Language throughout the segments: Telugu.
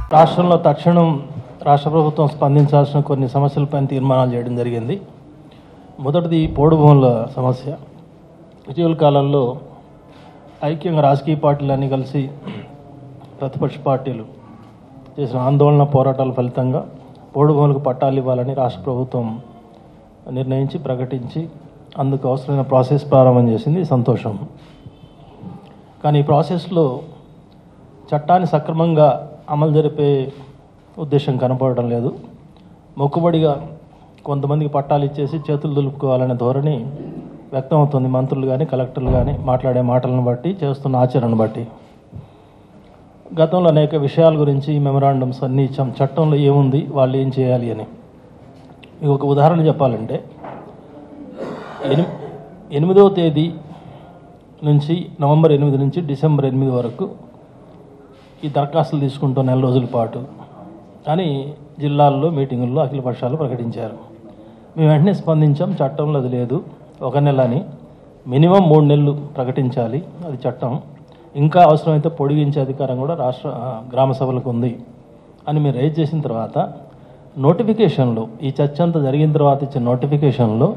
రాష్ట్రంలో తక్షణం రాష్ట్ర ప్రభుత్వం స్పందించాల్సిన కొన్ని సమస్యలపైన తీర్మానాలు చేయడం జరిగింది మొదటిది పోడు భూముల సమస్య ఇటీవల కాలంలో ఐక్యంగా రాజకీయ పార్టీలన్నీ కలిసి ప్రతిపక్ష పార్టీలు చేసిన ఆందోళన పోరాటాల ఫలితంగా పోడు భూములకు పట్టాలు ఇవ్వాలని రాష్ట్ర ప్రభుత్వం నిర్ణయించి ప్రకటించి అందుకు అవసరమైన ప్రాసెస్ ప్రారంభం చేసింది సంతోషం కానీ ఈ ప్రాసెస్లో చట్టాన్ని సక్రమంగా అమలు జరిపే ఉద్దేశం కనపడడం లేదు మొక్కుబడిగా కొంతమందికి పట్టాలు ఇచ్చేసి చేతులు దులుపుకోవాలనే ధోరణి వ్యక్తమవుతుంది మంత్రులు కానీ కలెక్టర్లు కానీ మాట్లాడే మాటలను బట్టి చేస్తున్న ఆచరణను బట్టి గతంలో అనేక విషయాల గురించి మెమరాండమ్స్ అన్నీ ఇచ్చాం చట్టంలో ఏముంది వాళ్ళు ఏం చేయాలి అని మీకు ఒక ఉదాహరణ చెప్పాలంటే ఎని ఎనిమిదవ తేదీ నుంచి నవంబర్ ఎనిమిది నుంచి డిసెంబర్ ఎనిమిది వరకు ఈ దరఖాస్తులు తీసుకుంటాం నెల రోజుల పాటు అని జిల్లాల్లో మీటింగుల్లో అఖిల పక్షాలు ప్రకటించారు మేము వెంటనే స్పందించాం చట్టంలో అది లేదు ఒక నెల అని మినిమం మూడు నెలలు ప్రకటించాలి అది చట్టం ఇంకా అవసరమైతే పొడిగించే అధికారం కూడా రాష్ట్ర ఆ, గ్రామ సభలకు ఉంది అని మీరు రైజ్ చేసిన తర్వాత నోటిఫికేషన్లో ఈ చర్చ అంతా జరిగిన తర్వాత ఇచ్చిన నోటిఫికేషన్లో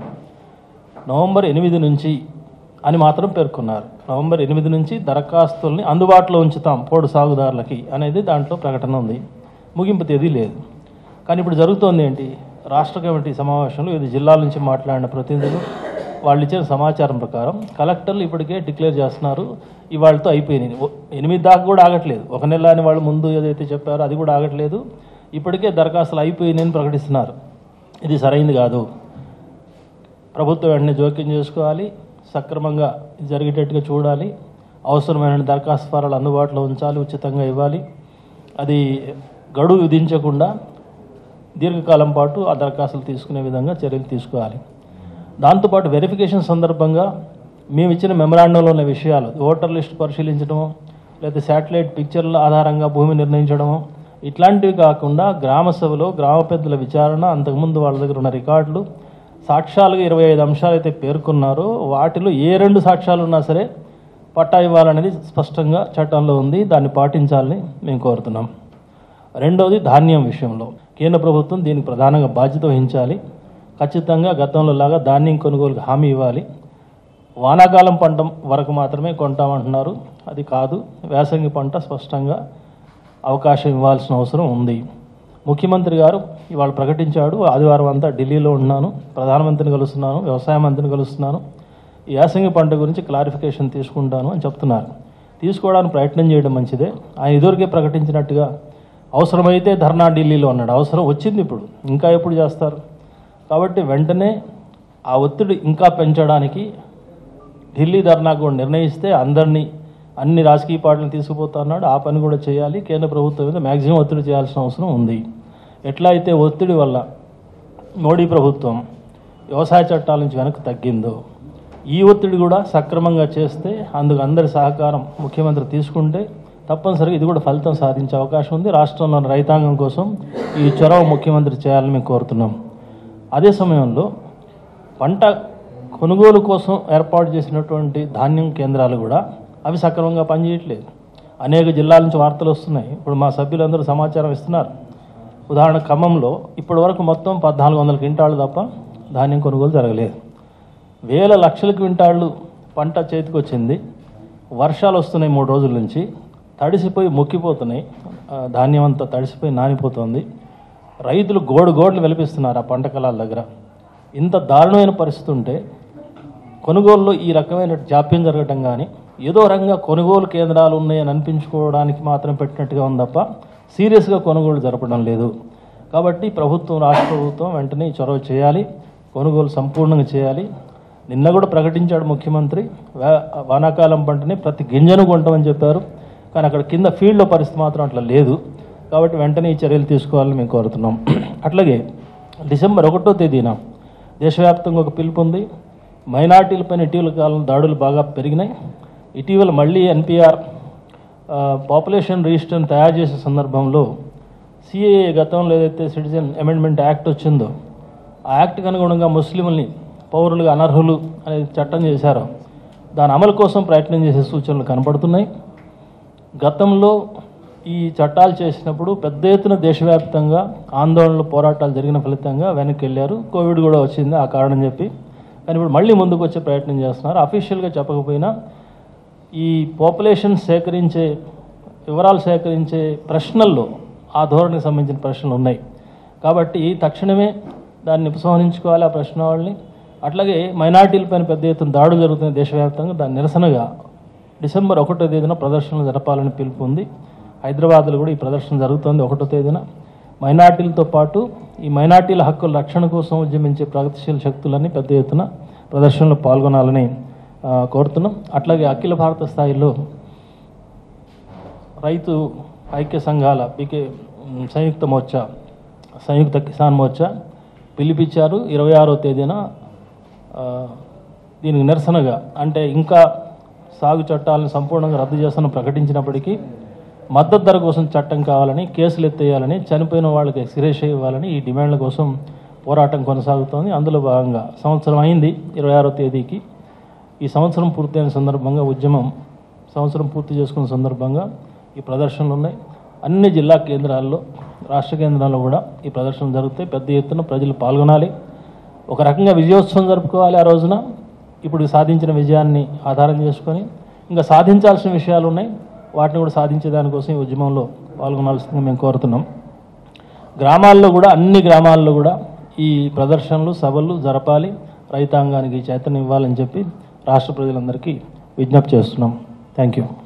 నవంబర్ ఎనిమిది నుంచి అని మాత్రం పేర్కొన్నారు నవంబర్ ఎనిమిది నుంచి దరఖాస్తుల్ని అందుబాటులో ఉంచుతాం పోడు సాగుదారులకి అనేది దాంట్లో ప్రకటన ఉంది ముగింపు తేదీ లేదు కానీ ఇప్పుడు జరుగుతోంది ఏంటి రాష్ట్ర కమిటీ సమావేశంలో ఇది జిల్లాల నుంచి మాట్లాడిన ప్రతినిధులు వాళ్ళు ఇచ్చిన సమాచారం ప్రకారం కలెక్టర్లు ఇప్పటికే డిక్లేర్ చేస్తున్నారు ఇవాళతో అయిపోయినాయి ఓ- ఎనిమిది దాకా కూడా ఆగట్లేదు ఒక నెల అని వాళ్ళు ముందు ఏదైతే చెప్పారో అది కూడా ఆగట్లేదు ఇప్పటికే దరఖాస్తులు అయిపోయినాయని ప్రకటిస్తున్నారు ఇది సరైంది కాదు ప్రభుత్వం వెంటనే జోక్యం చేసుకోవాలి సక్రమంగా ఇది జరిగేటట్టుగా చూడాలి అవసరమైన దరఖాస్తు ఫారాలు అందుబాటులో ఉంచాలి ఉచితంగా ఇవ్వాలి అది గడువు విధించకుండా దీర్ఘకాలం పాటు ఆ దరఖాస్తులు తీసుకునే విధంగా చర్యలు తీసుకోవాలి దాంతోపాటు వెరిఫికేషన్ సందర్భంగా మేము ఇచ్చిన మెమరాండంలో ఉన్న విషయాలు ఓటర్ లిస్ట్ పరిశీలించడము లేదా శాటిలైట్ పిక్చర్ల ఆధారంగా భూమి నిర్ణయించడము ఇట్లాంటివి కాకుండా గ్రామ సభలో గ్రామ పెద్దల విచారణ అంతకుముందు వాళ్ళ దగ్గర ఉన్న రికార్డులు సాక్ష్యాలుగా ఇరవై ఐదు అంశాలు అయితే పేర్కొన్నారో వాటిలో ఏ రెండు సాక్ష్యాలు ఉన్నా సరే పట్టా ఇవ్వాలనేది స్పష్టంగా చట్టంలో ఉంది దాన్ని పాటించాలని మేము కోరుతున్నాం రెండవది ధాన్యం విషయంలో కేంద్ర ప్రభుత్వం దీనికి ప్రధానంగా బాధ్యత వహించాలి ఖచ్చితంగా గతంలో లాగా ధాన్యం కొనుగోలుకు హామీ ఇవ్వాలి వానాకాలం పంట వరకు మాత్రమే కొంటామంటున్నారు అది కాదు వేసంగి పంట స్పష్టంగా అవకాశం ఇవ్వాల్సిన అవసరం ఉంది ముఖ్యమంత్రి గారు ఇవాళ ప్రకటించాడు ఆదివారం అంతా ఢిల్లీలో ఉన్నాను ప్రధానమంత్రిని కలుస్తున్నాను వ్యవసాయ మంత్రిని కలుస్తున్నాను ఈ యాసంగి పంట గురించి క్లారిఫికేషన్ తీసుకుంటాను అని చెప్తున్నారు తీసుకోవడానికి ప్రయత్నం చేయడం మంచిదే ఆయన ఇదివరకే ప్రకటించినట్టుగా అవసరమైతే ధర్నా ఢిల్లీలో అన్నాడు అవసరం వచ్చింది ఇప్పుడు ఇంకా ఎప్పుడు చేస్తారు కాబట్టి వెంటనే ఆ ఒత్తిడి ఇంకా పెంచడానికి ఢిల్లీ ధర్నా కూడా నిర్ణయిస్తే అందరినీ అన్ని రాజకీయ పార్టీలు తీసుకుపోతా అన్నాడు ఆ పని కూడా చేయాలి కేంద్ర ప్రభుత్వం మీద మ్యాక్సిమం ఒత్తిడి చేయాల్సిన అవసరం ఉంది ఎట్లా అయితే ఒత్తిడి వల్ల మోడీ ప్రభుత్వం వ్యవసాయ చట్టాల నుంచి వెనక్కి తగ్గిందో ఈ ఒత్తిడి కూడా సక్రమంగా చేస్తే అందుకు అందరి సహకారం ముఖ్యమంత్రి తీసుకుంటే తప్పనిసరిగా ఇది కూడా ఫలితం సాధించే అవకాశం ఉంది రాష్ట్రంలోని రైతాంగం కోసం ఈ చొరవ ముఖ్యమంత్రి చేయాలని మేము కోరుతున్నాం అదే సమయంలో పంట కొనుగోలు కోసం ఏర్పాటు చేసినటువంటి ధాన్యం కేంద్రాలు కూడా అవి సక్రమంగా పనిచేయట్లేదు అనేక జిల్లాల నుంచి వార్తలు వస్తున్నాయి ఇప్పుడు మా సభ్యులందరూ సమాచారం ఇస్తున్నారు ఉదాహరణ ఖమ్మంలో ఇప్పటి వరకు మొత్తం పద్నాలుగు వందల క్వింటాళ్ళు తప్ప ధాన్యం కొనుగోలు జరగలేదు వేల లక్షల క్వింటాళ్ళు పంట చేతికి వచ్చింది వర్షాలు వస్తున్నాయి మూడు రోజుల నుంచి తడిసిపోయి మొక్కిపోతున్నాయి ఆ, ధాన్యం అంతా తడిసిపోయి నానిపోతుంది రైతులు గోడు గోడ్లు వెలిపిస్తున్నారు ఆ పంట కళాల దగ్గర ఇంత దారుణమైన పరిస్థితి ఉంటే కొనుగోలులో ఈ రకమైన జాప్యం జరగటం కానీ ఏదో రకంగా కొనుగోలు కేంద్రాలు ఉన్నాయని అనిపించుకోవడానికి మాత్రం పెట్టినట్టుగా ఉంది తప్ప సీరియస్గా కొనుగోలు జరపడం లేదు కాబట్టి ప్రభుత్వం రాష్ట్ర ప్రభుత్వం వెంటనే ఈ చొరవ చేయాలి కొనుగోలు సంపూర్ణంగా చేయాలి నిన్న కూడా ప్రకటించాడు ముఖ్యమంత్రి వా- వానాకాలం పంటని ప్రతి గింజను కొంటామని చెప్పారు కానీ అక్కడ కింద ఫీల్డ్లో పరిస్థితి మాత్రం అట్లా లేదు కాబట్టి వెంటనే ఈ చర్యలు తీసుకోవాలని మేము కోరుతున్నాం అట్లాగే డిసెంబర్ ఒకటో తేదీన దేశవ్యాప్తంగా ఒక పిలుపు ఉంది మైనార్టీలపైన ఇటీవల కాలం దాడులు బాగా పెరిగినాయి ఇటీవల మళ్ళీ ఎన్పిఆర్ పాపులేషన్ రిజిస్టర్ని తయారు చేసే సందర్భంలో సిఏఏ గతంలో ఏదైతే సిటిజన్ అమెండ్మెంట్ యాక్ట్ వచ్చిందో ఆ యాక్ట్కి అనుగుణంగా ముస్లింల్ని పౌరులుగా అనర్హులు అనేది చట్టం చేశారో దాని అమలు కోసం ప్రయత్నం చేసే సూచనలు కనపడుతున్నాయి గతంలో ఈ చట్టాలు చేసినప్పుడు పెద్ద ఎత్తున దేశవ్యాప్తంగా ఆందోళనలు పోరాటాలు జరిగిన ఫలితంగా వెనక్కి వెళ్ళారు కోవిడ్ కూడా వచ్చింది ఆ కారణం చెప్పి కానీ ఇప్పుడు మళ్ళీ ముందుకు వచ్చే ప్రయత్నం చేస్తున్నారు అఫీషియల్గా చెప్పకపోయినా ఈ పాపులేషన్ సేకరించే వివరాలు సేకరించే ప్రశ్నల్లో ఆ ధోరణికి సంబంధించిన ప్రశ్నలు ఉన్నాయి కాబట్టి తక్షణమే దాన్ని ఉపసంహరించుకోవాలి ఆ ప్రశ్నావళిని అట్లాగే మైనార్టీలపైన పెద్ద ఎత్తున దాడులు జరుగుతున్న దేశవ్యాప్తంగా దాని నిరసనగా డిసెంబర్ ఒకటో తేదీన ప్రదర్శనలు జరపాలని పిలుపు ఉంది హైదరాబాద్లో కూడా ఈ ప్రదర్శన జరుగుతుంది ఒకటో తేదీన మైనార్టీలతో పాటు ఈ మైనార్టీల హక్కుల రక్షణ కోసం ఉద్యమించే ప్రగతిశీల శక్తులన్నీ పెద్ద ఎత్తున ప్రదర్శనలో పాల్గొనాలని ఆ, కోరుతున్నాం అట్లాగే అఖిల భారత స్థాయిలో రైతు ఐక్య సంఘాల పీకే ఉమ్, సంయుక్త మోర్చా సంయుక్త కిసాన్ మోర్చా పిలిపించారు ఇరవై ఆరో తేదీన ఆ, దీనికి నిరసనగా అంటే ఇంకా సాగు చట్టాలను సంపూర్ణంగా రద్దు చేస్తానని ప్రకటించినప్పటికీ మద్దతు ధర కోసం చట్టం కావాలని కేసులు ఎత్తేయాలని చనిపోయిన వాళ్ళకి ఎక్స్గ్రేష్ ఇవ్వాలని ఈ డిమాండ్ల కోసం పోరాటం కొనసాగుతోంది అందులో భాగంగా సంవత్సరం అయింది ఇరవై ఆరో తేదీకి ఈ సంవత్సరం పూర్తయిన సందర్భంగా ఉద్యమం సంవత్సరం పూర్తి చేసుకున్న సందర్భంగా ఈ ప్రదర్శనలు ఉన్నాయి అన్ని జిల్లా కేంద్రాల్లో రాష్ట్ర కేంద్రాల్లో కూడా ఈ ప్రదర్శనలు జరుగుతాయి పెద్ద ఎత్తున ప్రజలు పాల్గొనాలి ఒక రకంగా విజయోత్సవం జరుపుకోవాలి ఆ రోజున ఇప్పుడు సాధించిన విజయాన్ని ఆధారం చేసుకొని ఇంకా సాధించాల్సిన విషయాలు ఉన్నాయి వాటిని కూడా సాధించే దానికోసం ఈ ఉద్యమంలో పాల్గొనాల్సిందిగా మేము కోరుతున్నాం గ్రామాల్లో కూడా అన్ని గ్రామాల్లో కూడా ఈ ప్రదర్శనలు సభలు జరపాలి రైతాంగానికి చైతన్యం ఇవ్వాలని చెప్పి రాష్ట్ర ప్రజలందరికీ విజ్ఞప్తి చేస్తున్నాం థ్యాంక్ యూ